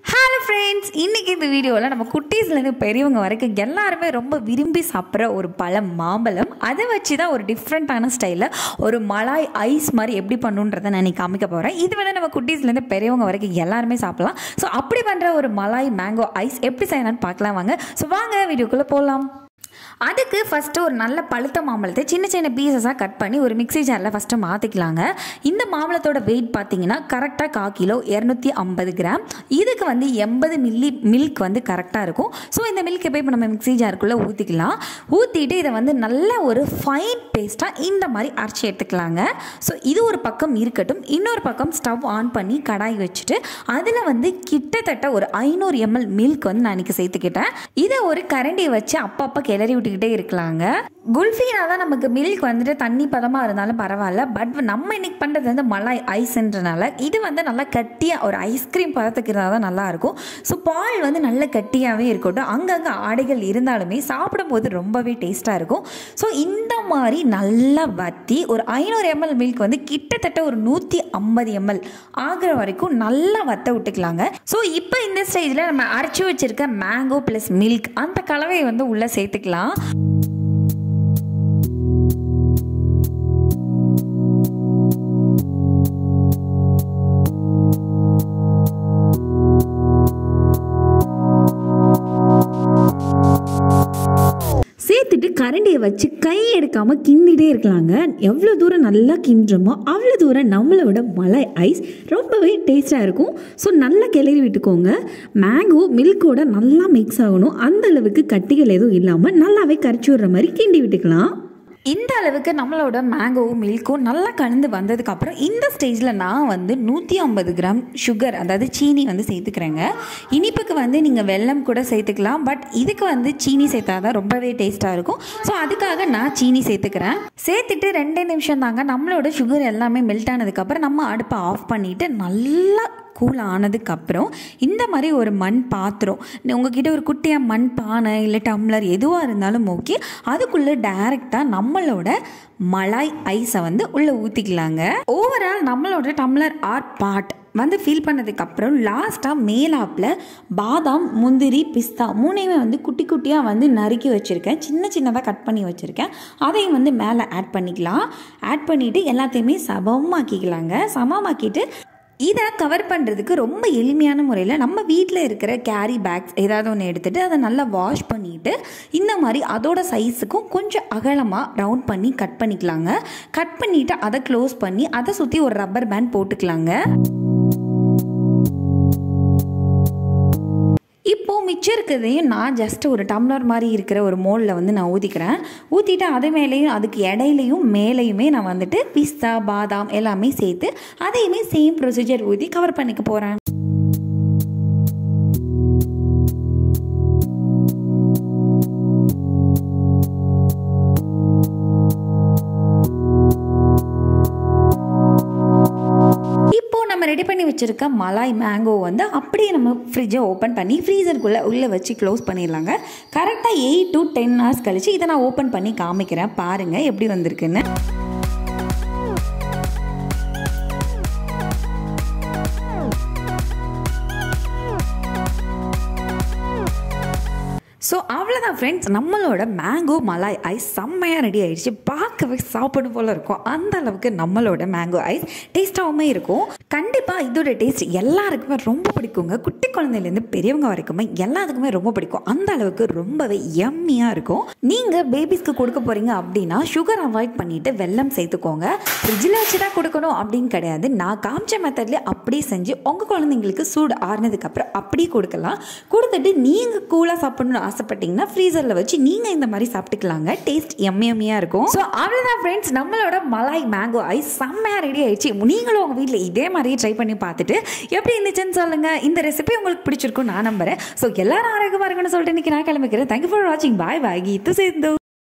hello friends இன்றைக்கி இந்த வீடியோவில் நம்ம குட்டீஸ்லேருந்து பெரியவங்க வரைக்கும் எல்லாருமே ரொம்ப விரும்பி சாப்பிட்ற ஒரு பழம் மாம்பழம் அதை வச்சு தான் ஒரு டிஃப்ரெண்ட்டான ஸ்டைலில் ஒரு மலாய் ஐஸ் மாதிரி எப்படி பண்ணுன்றதை நான் இன்னைக்கு காமிக்க போகிறேன் இது வந்து நம்ம குட்டீஸ்லேருந்து பெரியவங்க வரைக்கும் எல்லாருமே சாப்பிடலாம் ஸோ அப்படி பண்ணுற ஒரு மலாய் மேங்கோ ஐஸ் எப்படி செய்யலாம்னு பார்க்கலாம் வாங்க ஸோ வாங்க வீடியோக்குள்ளே போகலாம் அதுக்கு ஃபஸ்ட்டு ஒரு நல்ல பழுத்த மாம்பழத்தை சின்ன சின்ன பீசஸாக கட் பண்ணி ஒரு மிக்ஸி ஜாரில் ஃபஸ்ட்டு மாற்றிக்கலாங்க இந்த மாம்பழத்தோட வெயிட் பார்த்தீங்கன்னா கரெக்டாக கா கிலோ இரநூத்தி ஐம்பது கிராம் இதுக்கு வந்து எண்பது மில்லி மில்க் வந்து கரெக்டாக இருக்கும் ஸோ இந்த மில்க் எப்போ இப்போ நம்ம மிக்ஸி ஜாருக்குள்ளே ஊற்றிக்கலாம் ஊற்றிட்டு இதை வந்து நல்ல ஒரு ஃபைன் பேஸ்ட்டாக இந்த மாதிரி அரைச்சி எடுத்துக்கலாங்க ஸோ இது ஒரு பக்கம் இருக்கட்டும் இன்னொரு பக்கம் ஸ்டவ் ஆன் பண்ணி கடாய் வச்சுட்டு அதில் வந்து கிட்டத்தட்ட ஒரு ஐநூறு எம்எல் மில்க் வந்து நான் இன்றைக்கி சேர்த்துக்கிட்டேன் இதை ஒரு கரண்டியை வச்சு அப்பப்போ கிளறி விட்டுக்கிட்டே இருக்கலாங்க குல்ஃபீனா தான் நமக்கு மில்க் வந்துட்டு தண்ணி பதமாக இருந்தாலும் பரவாயில்ல பட் நம்ம இன்னைக்கு பண்ணுறது வந்து மலாய் ஐஸ்ன்றனால இது வந்து நல்லா கட்டியாக ஒரு ஐஸ்கிரீம் பதத்துக்கு இருந்தால் தான் நல்லாயிருக்கும் ஸோ பால் வந்து நல்ல கட்டியாகவே இருக்கட்டும் அங்கங்கே ஆடைகள் இருந்தாலுமே சாப்பிடும்போது ரொம்பவே டேஸ்ட்டாக இருக்கும் ஸோ இந்த மாதிரி நல்லா வற்றி ஒரு ஐநூறு எம்எல் மில்க் வந்து கிட்டத்தட்ட ஒரு நூற்றி ஐம்பது எம்எல் ஆகிற வரைக்கும் நல்லா வத்த விட்டுக்கலாங்க ஸோ இப்போ இந்த ஸ்டேஜில் நம்ம அரைச்சி வச்சிருக்க மேங்கோ ப்ளஸ் மில்க் அந்த கலவையை வந்து உள்ளே சேர்த்துக்கலாம் சேர்த்துட்டு கரண்டியை வச்சு கை எடுக்காமல் கிண்டிகிட்டே இருக்கலாங்க எவ்வளோ தூரம் நல்லா கிண்டுறோமோ அவ்வளோ தூரம் நம்மளோட மலை ஐஸ் ரொம்பவே டேஸ்ட்டாக இருக்கும் ஸோ நல்லா கிளறி விட்டுக்கோங்க மேங்கோ மில்கோட நல்லா மிக்ஸ் ஆகணும் அந்த அளவுக்கு கட்டிகள் எதுவும் இல்லாமல் நல்லாவே கரைச்சி விடுற மாதிரி கிண்டி விட்டுக்கலாம் இந்த அளவுக்கு நம்மளோட மேங்கோவும் மில்க்கும் நல்லா கலந்து வந்ததுக்கப்புறம் இந்த ஸ்டேஜில் நான் வந்து நூற்றி ஐம்பது கிராம் சுகர் அதாவது சீனி வந்து சேர்த்துக்கிறேங்க இனிப்புக்கு வந்து நீங்கள் வெல்லம் கூட சேர்த்துக்கலாம் பட் இதுக்கு வந்து சீனி சேர்த்தா தான் ரொம்பவே டேஸ்ட்டாக இருக்கும் ஸோ அதுக்காக நான் சீனி சேர்த்துக்கிறேன் சேர்த்துட்டு ரெண்டே நிமிஷம் தாங்க நம்மளோட சுகர் எல்லாமே மெல்ட் ஆனதுக்கப்புறம் நம்ம அடுப்பை ஆஃப் பண்ணிவிட்டு நல்லா கூல் ஆனதுக்கப்புறம் இந்த மாதிரி ஒரு மண் பாத்திரம் உங்ககிட்ட ஒரு குட்டியாக மண் பானை இல்லை டம்ளர் எதுவாக இருந்தாலும் ஓகே அதுக்குள்ளே டைரெக்டாக நம்மளோட மலாய் ஐஸை வந்து உள்ளே ஊற்றிக்கலாங்க ஓவரால் நம்மளோட டம்ளர் ஆர் பாட் வந்து ஃபில் பண்ணதுக்கப்புறம் லாஸ்ட்டாக மேலாப்பில் பாதாம் முந்திரி பிஸ்தா மூணையுமே வந்து குட்டி குட்டியாக வந்து நறுக்கி வச்சுருக்கேன் சின்ன சின்னதாக கட் பண்ணி வச்சுருக்கேன் அதையும் வந்து மேலே ஆட் பண்ணிக்கலாம் ஆட் பண்ணிவிட்டு எல்லாத்தையுமே சமமாக்கிக்கலாங்க சமமாக்கிட்டு இதை கவர் பண்ணுறதுக்கு ரொம்ப எளிமையான முறையில் நம்ம வீட்டில் இருக்கிற கேரி பேக்ஸ் ஏதாவது ஒன்று எடுத்துகிட்டு அதை நல்லா வாஷ் பண்ணிவிட்டு இந்த மாதிரி அதோட சைஸுக்கும் கொஞ்சம் அகலமாக ரவுண்ட் பண்ணி கட் பண்ணிக்கலாங்க கட் பண்ணிவிட்டு அதை க்ளோஸ் பண்ணி அதை சுற்றி ஒரு ரப்பர் பேண்ட் போட்டுக்கலாங்க இப்போது மிச்சம் இருக்கிறதையும் நான் ஜஸ்ட் ஒரு டம்ளர் மாதிரி இருக்கிற ஒரு மோலில் வந்து நான் ஊற்றிக்கிறேன் ஊற்றிட்டு அது மேலேயும் அதுக்கு இடையிலையும் மேலேயுமே நான் வந்துட்டு பிஸ்தா பாதாம் எல்லாமே சேர்த்து அதையுமே சேம் ப்ரொசீஜர் ஊற்றி கவர் பண்ணிக்க போகிறேன் இப்போ நம்ம ரெடி பண்ணி வச்சுருக்க மலாய் மேங்கோ வந்து அப்படியே நம்ம ஃப்ரிட்ஜை ஓப்பன் பண்ணி ஃப்ரீசருக்குள்ளே உள்ளே வச்சு க்ளோஸ் பண்ணிடலாங்க கரெக்டாக எயிட் டு டென் ஹவர்ஸ் கழிச்சு இதை நான் ஓப்பன் பண்ணி காமிக்கிறேன் பாருங்கள் எப்படி வந்திருக்குன்னு ஸோ அவ்வளோதான் ஃப்ரெண்ட்ஸ் நம்மளோட மேங்கோ மலாய் ஐஸ் செம்மையாக ரெடி ஆயிடுச்சு பார்க்கவே சாப்பிடும் போல் இருக்கும் அந்த அளவுக்கு நம்மளோட மேங்கோ ஐஸ் டேஸ்ட்டாகவுமே இருக்கும் கண்டிப்பாக இதோட டேஸ்ட் எல்லாருக்குமே ரொம்ப பிடிக்குங்க குட்டி குழந்தையிலேருந்து பெரியவங்க வரைக்குமே எல்லாத்துக்குமே ரொம்ப பிடிக்கும் அந்த அளவுக்கு ரொம்பவே எம்மியாக இருக்கும் நீங்கள் பேபிஸ்க்கு கொடுக்க போகிறீங்க அப்படின்னா சுகர் அவாய்ட் பண்ணிவிட்டு வெல்லம் சேர்த்துக்கோங்க ஃப்ரிட்ஜில் வச்சு தான் கொடுக்கணும் அப்படின்னு கிடையாது நான் காமிச்ச மெத்தட்லேயே அப்படியே செஞ்சு உங்கள் குழந்தைங்களுக்கு சூடு ஆறுனதுக்கப்புறம் அப்படியே கொடுக்கலாம் கொடுத்துட்டு நீங்கள் கூலாக சாப்பிடணும்னு ஆசைப்பட்டீங்கன்னா ஃப்ரீசரில் வச்சு நீங்கள் இந்த மாதிரி சாப்பிட்டுக்கலாங்க டேஸ்ட் எம்மியம்மியாக இருக்கும் ஸோ அவ்வளோதான் ஃப்ரெண்ட்ஸ் நம்மளோட மலாய் மேங்கோ ஐஸ் செம்மையாக ரெடி ஆயிடுச்சு நீங்களும் உங்கள் வீட்டில் இதே மாதிரியே ட்ரை பண்ணி பார்த்துட்டு எப்படி இருந்துச்சுன்னு சொல்லுங்கள் இந்த ரெசிபி உங்களுக்கு பிடிச்சிருக்கும் நான் நம்புறேன் ஸோ எல்லாரும் ஆரோக்கியமாக இருக்குன்னு சொல்லிட்டு இன்னைக்கு நான் கிளம்பிக்கிறேன் தேங்க்யூ ஃபார் வாட்சிங் பாய் பாய் கீத்து சேர்ந்து